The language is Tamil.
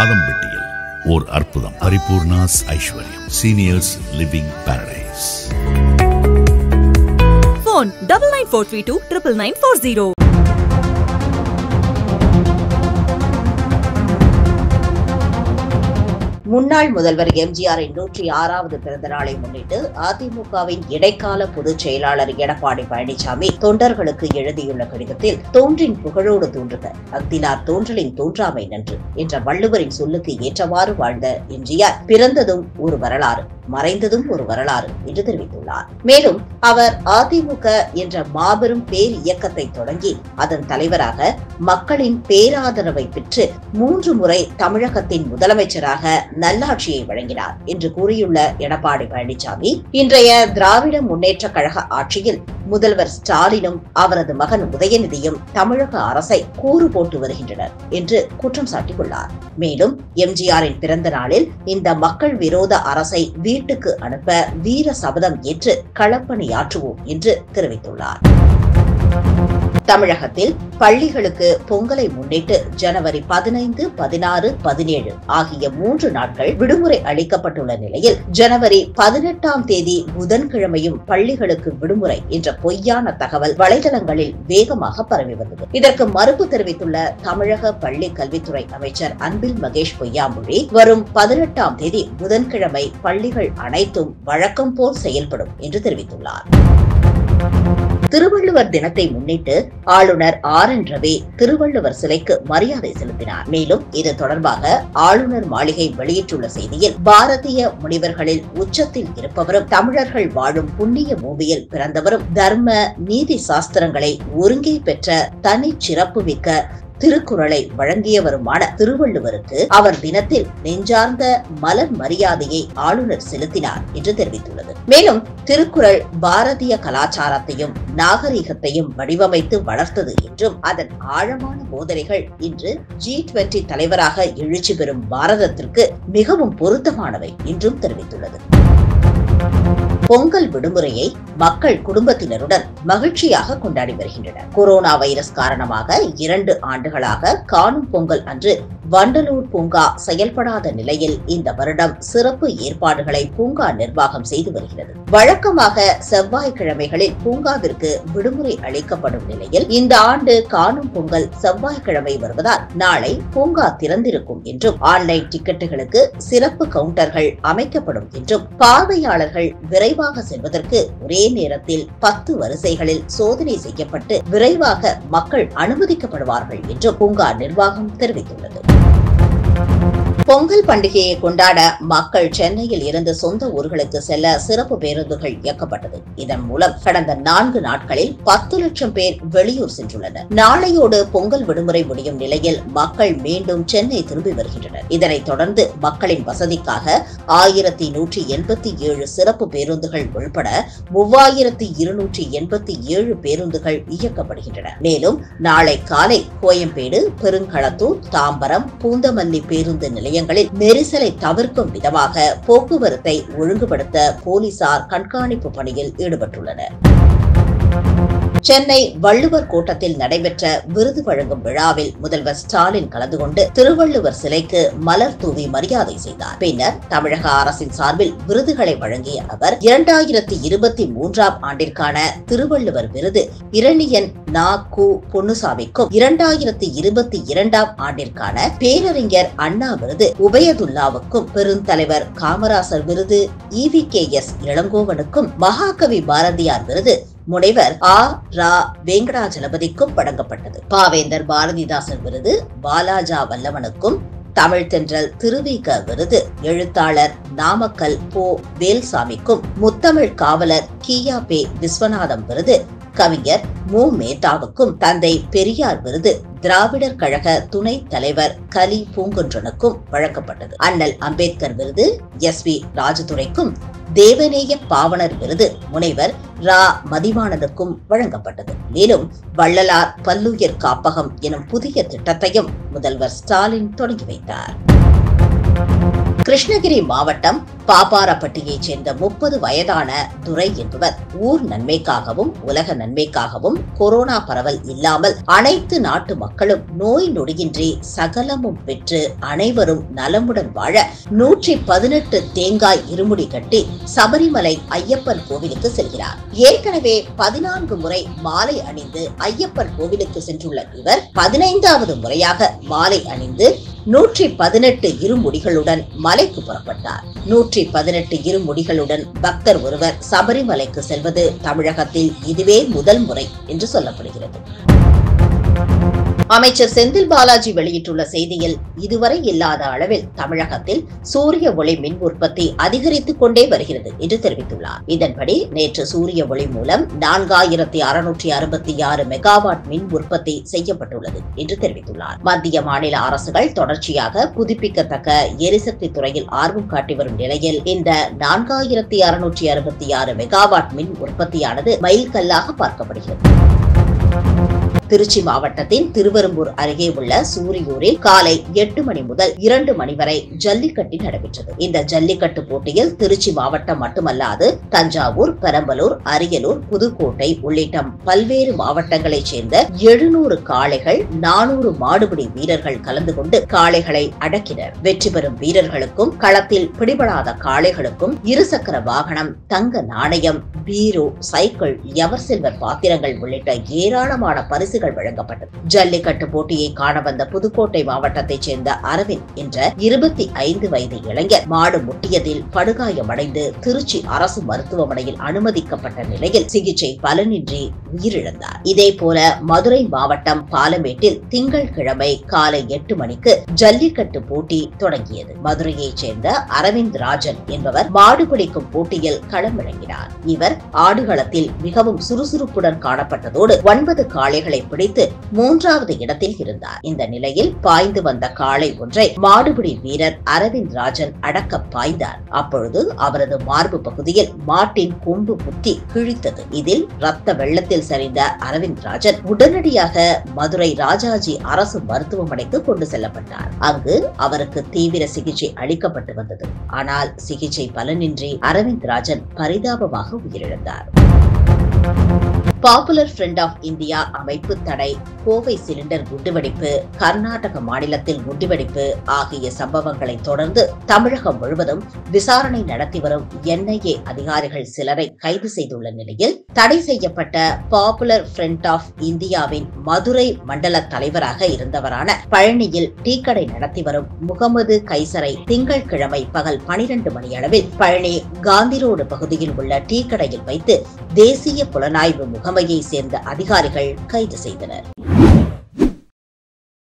மாதம்பட்டியில் ஓர் அற்புதம் Paripoornas Aishwaryam seniors living paradise Phone double nine four three two triple nine four zero. முன்னாள் முதல்வர் எம்ஜிஆரின் நூற்றி ஆறாவது பிறந்த நாளை முன்னிட்டு அதிமுகவின் இடைக்கால பொதுச் செயலாளர் எடப்பாடி பழனிசாமி தொண்டர்களுக்கு எழுதியுள்ள கடிதத்தில் தோன்றின் புகழோடு தோன்றுக அக்தினார் தோன்றலின் தோன்றாமை நன்று என்ற வள்ளுவரின் சொல்லுக்கு ஏற்றவாறு வாழ்ந்த எம்ஜிஆர் பிறந்ததும் ஒரு வரலாறு மறைந்ததும் ஒரு வரலாறு என்று தெரிவித்துள்ளார் மேலும் அவர் அதிமுக என்ற மாபெரும் பேர் இயக்கத்தை தொடங்கி அதன் தலைவராக மக்களின் பேராதரவை பெற்று மூன்று முறை தமிழகத்தின் முதலமைச்சராக நல்லாட்சியை வழங்கினார் என்று கூறியுள்ள எடப்பாடி பழனிசாமி இன்றைய திராவிட முன்னேற்ற கழக ஆட்சியில் முதல்வர் ஸ்டாலினும் அவரது மகன் உதயநிதியும் தமிழக அரசை கூறு போட்டு வருகின்றனர் என்று குற்றம் சாட்டியுள்ளார் மேலும் எம்ஜிஆரின் பிறந்த நாளில் இந்த மக்கள் விரோத அரசை வீட்டுக்கு அனுப்ப வீர சபதம் ஏற்று களப்பணியாற்றுவோம் என்று தெரிவித்துள்ளார் தமிழகத்தில் பள்ளிகளுக்கு பொங்கலை முன்னிட்டு ஜனவரி பதினைந்து பதினாறு பதினேழு ஆகிய மூன்று நாட்கள் விடுமுறை அளிக்கப்பட்டுள்ள நிலையில் ஜனவரி பதினெட்டாம் தேதி புதன்கிழமையும் பள்ளிகளுக்கு விடுமுறை என்ற பொய்யான தகவல் வலைதளங்களில் வேகமாக பரவி வந்தது இதற்கு மறுப்பு தெரிவித்துள்ள தமிழக பள்ளி கல்வித்துறை அமைச்சர் அன்பில் மகேஷ் பொய்யாமொழி வரும் பதினெட்டாம் தேதி புதன்கிழமை பள்ளிகள் அனைத்தும் வழக்கம் போல் செயல்படும் என்று தெரிவித்துள்ளார் திருவள்ளுவர் தினத்தை முன்னிட்டு ஆளுநர் ஆர் என் ரவி திருவள்ளுவர் சிலைக்கு மரியாதை செலுத்தினார் மேலும் இது தொடர்பாக ஆளுநர் மாளிகை வெளியிட்டுள்ள செய்தியில் பாரதிய முனிவர்களில் உச்சத்தில் இருப்பவரும் தமிழர்கள் வாழும் புண்ணிய பூமியில் பிறந்தவரும் தர்ம நீதி சாஸ்திரங்களை ஒருங்கே பெற்ற தனி சிறப்பு மிக்க திருக்குறளை வழங்கியவருமான திருவள்ளுவருக்கு அவர் தினத்தில் நெஞ்சார்ந்த மலர் மரியாதையை ஆளுநர் செலுத்தினார் என்று தெரிவித்துள்ளது மேலும் திருக்குறள் பாரதிய கலாச்சாரத்தையும் நாகரிகத்தையும் வடிவமைத்து வளர்த்தது என்றும் அதன் ஆழமான போதனைகள் இன்று ஜி டுவெண்டி தலைவராக எழுச்சி பெறும் பாரதத்திற்கு மிகவும் பொருத்தமானவை என்றும் தெரிவித்துள்ளது பொங்கல் விடுமுறையை மக்கள் குடும்பத்தினருடன் மகிழ்ச்சியாக கொண்டாடி வருகின்றனர் கொரோனா வைரஸ் காரணமாக இரண்டு ஆண்டுகளாக காணும் பொங்கல் அன்று வண்டலூர் பூங்கா செயல்படாத நிலையில் இந்த வருடம் சிறப்பு ஏற்பாடுகளை பூங்கா நிர்வாகம் செய்து வருகிறது வழக்கமாக செவ்வாய்க்கிழமைகளில் பூங்காவிற்கு விடுமுறை அளிக்கப்படும் நிலையில் இந்த ஆண்டு காணும் பொங்கல் செவ்வாய்க்கிழமை வருவதால் நாளை பூங்கா திறந்திருக்கும் என்றும் ஆன்லைன் டிக்கெட்டுகளுக்கு சிறப்பு கவுண்டர்கள் அமைக்கப்படும் என்றும் பார்வையாளர்கள் விரைவாக செல்வதற்கு ஒரே நேரத்தில் பத்து வரிசைகளில் சோதனை செய்யப்பட்டு விரைவாக மக்கள் அனுமதிக்கப்படுவார்கள் என்றும் பூங்கா நிர்வாகம் தெரிவித்துள்ளது பொங்கல் பண்டிகையை கொண்டாட மக்கள் சென்னையில் இருந்து சொந்த ஊர்களுக்கு செல்ல சிறப்பு பேருந்துகள் இயக்கப்பட்டது இதன் மூலம் கடந்த நான்கு நாட்களில் பத்து லட்சம் பேர் வெளியூர் சென்றுள்ளனர் நாளையோடு பொங்கல் விடுமுறை முடியும் நிலையில் மக்கள் மீண்டும் சென்னை திரும்பி வருகின்றனர் இதனைத் தொடர்ந்து மக்களின் வசதிக்காக ஆயிரத்தி நூற்றி எண்பத்தி ஏழு சிறப்பு பேருந்துகள் உள்பட மூவாயிரத்தி இருநூற்றி எண்பத்தி ஏழு பேருந்துகள் இயக்கப்படுகின்றன மேலும் நாளை காலை கோயம்பேடு பெருங்களத்தூர் தாம்பரம் பூந்தமல்லி பேருந்து நிலையங்களில் நெரிசலை தவிர்க்கும் விதமாக போக்குவரத்தை ஒழுங்குபடுத்த போலீசார் கண்காணிப்பு பணியில் ஈடுபட்டுள்ளனர் சென்னை வள்ளுவர் கோட்டத்தில் நடைபெற்ற விருது வழங்கும் விழாவில் முதல்வர் ஸ்டாலின் கலந்து கொண்டு திருவள்ளுவர் சிலைக்கு மலர் தூவி மரியாதை செய்தார் பின்னர் தமிழக அரசின் சார்பில் விருதுகளை வழங்கிய அவர் இரண்டாயிரத்தி இருபத்தி மூன்றாம் ஆண்டிற்கான திருவள்ளுவர் விருது இரணியன் நா கு பொன்னுசாமிக்கும் இரண்டாயிரத்தி இருபத்தி இரண்டாம் ஆண்டிற்கான பேரறிஞர் அண்ணா விருது உபயதுல்லாவுக்கும் பெருந்தலைவர் காமராசர் விருது இவி கே எஸ் இளங்கோவனுக்கும் மகாகவி பாரதியார் விருது முனைவர் ஆ ரா வெங்கடாஜலபதிக்கும் வழங்கப்பட்டது பாவேந்தர் பாரதிதாசன் விருது பாலாஜா வல்லவனுக்கும் தமிழ் தென்றல் திருவிக விருது எழுத்தாளர் நாமக்கல் போ வேல்சாமிக்கும் முத்தமிழ் காவலர் கியா பே விஸ்வநாதம் விருது கவிஞர் மு மேத்தாவுக்கும் தந்தை பெரியார் விருது திராவிடர் கழக துணைத் தலைவர் கலி பூங்குன்றனுக்கும் வழங்கப்பட்டது அண்ணல் அம்பேத்கர் விருது எஸ் வி ராஜதுரைக்கும் தேவநேய பாவனர் விருது முனைவர் ரா மதிவாணனுக்கும் வழங்கப்பட்டது மேலும் வள்ளலார் பல்லுயிர் காப்பகம் எனும் புதிய திட்டத்தையும் முதல்வர் ஸ்டாலின் தொடங்கி வைத்தார் கிருஷ்ணகிரி மாவட்டம் பாப்பாரப்பட்டியைச் சேர்ந்த முப்பது வயதான துரை என்பவர் ஊர் நன்மைக்காகவும் உலக நன்மைக்காகவும் கொரோனா பரவல் இல்லாமல் அனைத்து நாட்டு மக்களும் நோய் நொடியின்றி சகலமும் பெற்று அனைவரும் நலமுடன் வாழ நூற்றி பதினெட்டு தேங்காய் இருமுடி கட்டி சபரிமலை ஐயப்பன் கோவிலுக்கு செல்கிறார் ஏற்கனவே பதினான்கு முறை மாலை அணிந்து ஐயப்பன் கோவிலுக்கு சென்றுள்ள இவர் பதினைந்தாவது முறையாக மாலை அணிந்து நூற்றி பதினெட்டு இருமுடிகளுடன் மலைக்கு புறப்பட்டார் நூற்றி பதினெட்டு இருமுடிகளுடன் பக்தர் ஒருவர் சபரிமலைக்கு செல்வது தமிழகத்தில் இதுவே முதல் முறை என்று சொல்லப்படுகிறது அமைச்சர் செந்தில் பாலாஜி வெளியிட்டுள்ள செய்தியில் இதுவரை இல்லாத அளவில் தமிழகத்தில் சூரிய ஒளி மின் உற்பத்தி அதிகரித்துக் கொண்டே வருகிறது என்று தெரிவித்துள்ளார் இதன்படி நேற்று சூரிய ஒளி மூலம் நான்காயிரத்தி அறுநூற்றி அறுபத்தி ஆறு மெகாவாட் மின் உற்பத்தி செய்யப்பட்டுள்ளது என்று தெரிவித்துள்ளார் மத்திய மாநில அரசுகள் தொடர்ச்சியாக புதுப்பிக்கத்தக்க எரிசக்தி துறையில் ஆர்வம் காட்டி வரும் நிலையில் இந்த நான்காயிரத்தி அறுநூற்றி அறுபத்தி ஆறு மெகாவாட் மின் உற்பத்தியானது மைல்கல்லாக பார்க்கப்படுகிறது திருச்சி மாவட்டத்தின் திருவெரும்பூர் அருகே உள்ள சூரியூரில் காலை எட்டு மணி முதல் இரண்டு மணி வரை ஜல்லிக்கட்டு நடைபெற்றது இந்த ஜல்லிக்கட்டு போட்டியில் திருச்சி மாவட்டம் மட்டுமல்லாது தஞ்சாவூர் பெரம்பலூர் அரியலூர் புதுக்கோட்டை உள்ளிட்ட பல்வேறு மாவட்டங்களைச் சேர்ந்த எழுநூறு காளைகள் நானூறு மாடுபிடி வீரர்கள் கலந்து கொண்டு காளைகளை அடக்கினர் வெற்றி பெறும் வீரர்களுக்கும் களத்தில் பிடிபடாத காளைகளுக்கும் இருசக்கர வாகனம் தங்க நாணயம் பீரோ சைக்கிள் எவர் சில்வர் பாத்திரங்கள் உள்ளிட்ட ஏராளமான பரிசுகள் வழங்கப்பட்டது ஜல்லிக்கட்டு போட்டியை காண வந்த புதுக்கோட்டை மாவட்டத்தைச் சேர்ந்த அரவிந்த் என்ற இருபத்தி ஐந்து வயது இளைஞர் மாடு முட்டியதில் படுகாயமடைந்து திருச்சி அரசு மருத்துவமனையில் அனுமதிக்கப்பட்ட நிலையில் சிகிச்சை பலனின்றி உயிரிழந்தார் இதே போல மதுரை மாவட்டம் பாலமேட்டில் திங்கட்கிழமை காலை எட்டு மணிக்கு ஜல்லிக்கட்டு போட்டி தொடங்கியது மதுரையைச் சேர்ந்த அரவிந்த் ராஜன் என்பவர் மாடு பிடிக்கும் போட்டியில் களமிறங்கினார் இவர் ஆடுகளத்தில் மிகவும் சுறுசுறுப்புடன் காணப்பட்டதோடு ஒன்பது காளைகளை பிடித்து மூன்றாவது இடத்தில் இருந்தார் இந்த நிலையில் பாய்ந்து வந்த காளை ஒன்றை மாடுபிடி வீரர் அரவிந்த் ராஜன் அடக்க பாய்ந்தார் அப்பொழுது அவரது மார்பு பகுதியில் மாட்டின் கொம்பு குத்தி கிழித்தது இதில் ரத்த வெள்ளத்தில் சரிந்த அரவிந்த் ராஜன் உடனடியாக மதுரை ராஜாஜி அரசு மருத்துவமனைக்கு கொண்டு செல்லப்பட்டார் அங்கு அவருக்கு தீவிர சிகிச்சை அளிக்கப்பட்டு வந்தது ஆனால் சிகிச்சை பலனின்றி அரவிந்த் ராஜன் பரிதாபமாக உயிரிழந்தார் பாப்புலர் ஃப்ரண்ட் ஆஃப் இந்தியா அமைப்பு தடை கோவை சிலிண்டர் குண்டுவெடிப்பு கர்நாடக மாநிலத்தில் குண்டுவெடிப்பு ஆகிய சம்பவங்களை தொடர்ந்து தமிழகம் முழுவதும் விசாரணை நடத்தி வரும் என்ஐஏ அதிகாரிகள் சிலரை கைது செய்துள்ள நிலையில் தடை செய்யப்பட்ட பாப்புலர் ஃப்ரண்ட் ஆஃப் இந்தியாவின் மதுரை மண்டல தலைவராக இருந்தவரான பழனியில் டீ கடை நடத்தி வரும் முகமது கைசரை திங்கட்கிழமை பகல் பனிரெண்டு மணியளவில் பழனி காந்தி ரோடு பகுதியில் உள்ள டீ கடையில் வைத்து தேசிய புலனாய்வு முகமையை சேர்ந்த அதிகாரிகள் கைது செய்தனர்